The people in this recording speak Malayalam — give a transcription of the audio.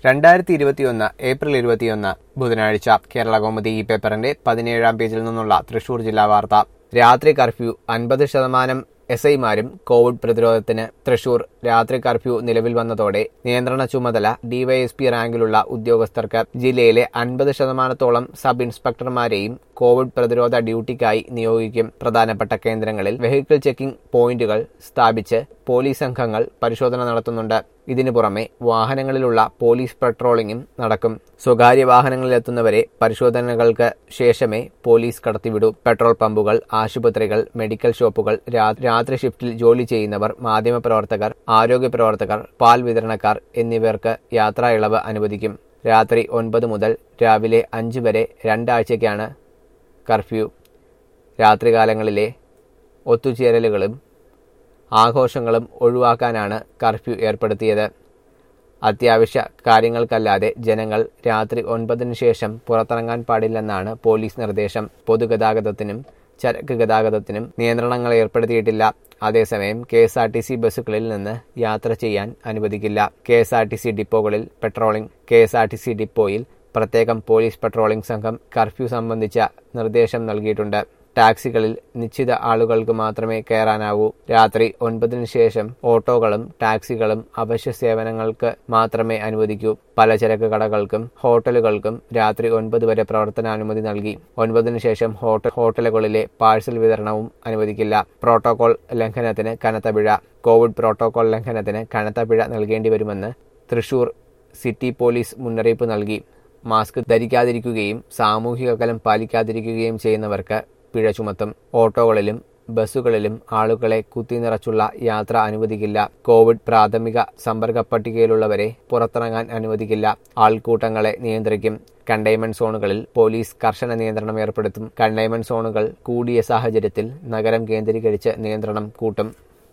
രണ്ടായിരത്തി ഇരുപത്തിയൊന്ന് ഏപ്രിൽ ഇരുപത്തിയൊന്ന് ബുധനാഴ്ച കേരള കൗമുദി ഈ പേപ്പറിന്റെ പതിനേഴാം പേജിൽ നിന്നുള്ള തൃശൂർ ജില്ലാ വാർത്ത രാത്രി കർഫ്യൂ അൻപത് ശതമാനം എസ് ഐമാരും കോവിഡ് പ്രതിരോധത്തിന് തൃശൂർ രാത്രി കർഫ്യൂ നിലവിൽ വന്നതോടെ നിയന്ത്രണ ചുമതല ഡിവൈഎസ്പി റാങ്കിലുള്ള ഉദ്യോഗസ്ഥർക്ക് ജില്ലയിലെ അൻപത് ശതമാനത്തോളം സബ് ഇൻസ്പെക്ടർമാരെയും കോവിഡ് പ്രതിരോധ ഡ്യൂട്ടിക്കായി നിയോഗിക്കും പ്രധാനപ്പെട്ട കേന്ദ്രങ്ങളിൽ വെഹിക്കിൾ ചെക്കിംഗ് പോയിന്റുകൾ സ്ഥാപിച്ച് പോലീസ് സംഘങ്ങൾ പരിശോധന നടത്തുന്നുണ്ട് ഇതിനു പുറമെ വാഹനങ്ങളിലുള്ള പോലീസ് പെട്രോളിംഗും നടക്കും സ്വകാര്യ വാഹനങ്ങളിലെത്തുന്നവരെ പരിശോധനകൾക്ക് ശേഷമേ പോലീസ് കടത്തിവിടൂ പെട്രോൾ പമ്പുകൾ ആശുപത്രികൾ മെഡിക്കൽ ഷോപ്പുകൾ രാ- രാത്രി ഷിഫ്റ്റിൽ ജോലി ചെയ്യുന്നവർ മാധ്യമപ്രവർത്തകർ ആരോഗ്യ പ്രവർത്തകർ പാൽ വിതരണക്കാർ എന്നിവർക്ക് യാത്രാ ഇളവ് അനുവദിക്കും രാത്രി ഒൻപത് മുതൽ രാവിലെ അഞ്ച് വരെ രണ്ടാഴ്ചയ്ക്കാണ് കർഫ്യൂ രാത്രികാലങ്ങളിലെ ഒത്തുചേരലുകളും ആഘോഷങ്ങളും ഒഴിവാക്കാനാണ് കർഫ്യൂ ഏർപ്പെടുത്തിയത് അത്യാവശ്യ കാര്യങ്ങൾക്കല്ലാതെ ജനങ്ങൾ രാത്രി ഒൻപതിനു ശേഷം പുറത്തിറങ്ങാൻ പാടില്ലെന്നാണ് പോലീസ് നിർദ്ദേശം പൊതുഗതാഗതത്തിനും ചരക്ക് ഗതാഗതത്തിനും നിയന്ത്രണങ്ങൾ ഏർപ്പെടുത്തിയിട്ടില്ല അതേസമയം K S R T C ബസ്സുകളിൽ നിന്ന് യാത്ര ചെയ്യാൻ അനുവദിക്കില്ല K S R T C ഡിപ്പോകളിൽ patrolling K S R T C ഡിപ്പോയിൽ പ്രത്യേകം പോലീസ് പെട്രോളിംഗ് സംഘം കർഫ്യൂ സംബന്ധിച്ച നിർദ്ദേശം നൽകിയിട്ടുണ്ട് ടാക്സികളിൽ നിശ്ചിത ആളുകൾക്ക് മാത്രമേ കയറാനാവൂ രാത്രി ഒൻപതിനു ശേഷം ഓട്ടോകളും ടാക്സികളും അവശ്യ സേവനങ്ങൾക്ക് മാത്രമേ അനുവദിക്കൂ പലചരക്ക് കടകൾക്കും ഹോട്ടലുകൾക്കും രാത്രി ഒൻപത് വരെ പ്രവർത്തനാനുമതി നൽകി ഒൻപതിനു ശേഷം ഹോട്ടൽ ഹോട്ടലുകളിലെ പാഴ്സൽ വിതരണവും അനുവദിക്കില്ല പ്രോട്ടോകോൾ ലംഘനത്തിന് കനത്ത പിഴ കോവിഡ് പ്രോട്ടോകോൾ ലംഘനത്തിന് കനത്ത പിഴ നൽകേണ്ടി വരുമെന്ന് തൃശൂർ സിറ്റി പോലീസ് മുന്നറിയിപ്പ് നൽകി മാസ്ക് ധരിക്കാതിരിക്കുകയും സാമൂഹിക അകലം പാലിക്കാതിരിക്കുകയും ചെയ്യുന്നവർക്ക് പിഴ ചുമത്തും ഓട്ടോകളിലും ബസ്സുകളിലും ആളുകളെ കുത്തിനിറച്ചുള്ള യാത്ര അനുവദിക്കില്ല കോവിഡ് പ്രാഥമിക സമ്പർക്ക പട്ടികയിലുള്ളവരെ പുറത്തിറങ്ങാൻ അനുവദിക്കില്ല ആൾക്കൂട്ടങ്ങളെ നിയന്ത്രിക്കും കണ്ടെയ്ൻമെന്റ് സോണുകളിൽ പോലീസ് കർശന നിയന്ത്രണം ഏർപ്പെടുത്തും കണ്ടെയ്ൻമെന്റ് സോണുകൾ കൂടിയ സാഹചര്യത്തിൽ നഗരം കേന്ദ്രീകരിച്ച് നിയന്ത്രണം കൂട്ടും